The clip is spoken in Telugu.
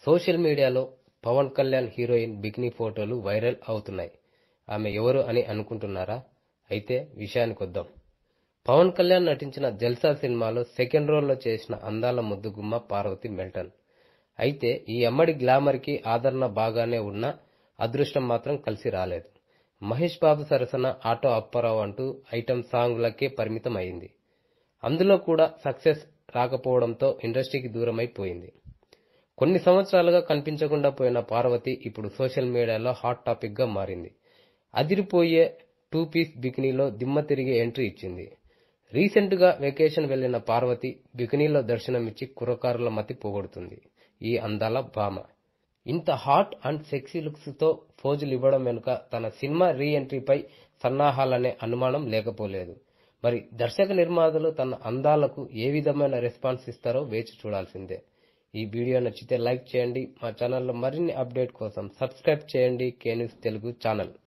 సోషల్ మీడియాలో పవన్ కళ్యాణ్ హీరోయిన్ బికినీ ఫోటోలు వైరల్ అవుతున్నాయి ఆమె ఎవరు అని అనుకుంటున్నారా అయితే విషయానికొద్దాం పవన్ కళ్యాణ్ నటించిన జల్సా సినిమాలో సెకండ్ రోల్లో చేసిన అందాల ముద్దుగుమ్మ పార్వతి మెల్టన్ అయితే ఈ అమ్మడి గ్లామర్కి ఆదరణ బాగానే ఉన్నా అదృష్టం మాత్రం కలిసి రాలేదు మహేష్ బాబు సరసన ఆటో అప్పారావు అంటూ ఐటమ్ సాంగ్లకే పరిమితం అయింది అందులో కూడా సక్సెస్ రాకపోవడంతో ఇండస్ట్రీకి దూరమైపోయింది కొన్ని సంవత్సరాలుగా కనిపించకుండా పోయిన పార్వతి ఇప్పుడు సోషల్ మీడియాలో హాట్ టాపిక్ గా మారింది అదిరిపోయే టూ పీస్ బికినీలో దిమ్మ తిరిగి ఎంట్రీ ఇచ్చింది రీసెంట్ గా వెకేషన్ వెళ్లిన పార్వతి బికినీలో దర్శనమిచ్చి కుర్రకారుల మతి పోగొడుతుంది ఈ అందాల భామ ఇంత హాట్ అండ్ సెక్సీ లుక్స్ తో ఫోజులు ఇవ్వడం వెనుక తన సినిమా రీ ఎంట్రీపై సన్నాహాలనే అనుమానం లేకపోలేదు మరి దర్శక నిర్మాతలు తన అందాలకు ఏ విధమైన రెస్పాన్స్ ఇస్తారో వేచి చూడాల్సిందే ఈ వీడియో నచ్చితే లైక్ చేయండి మా ఛానల్లో మరిన్ని అప్డేట్ కోసం సబ్స్క్రైబ్ చేయండి కే న్యూస్ తెలుగు ఛానల్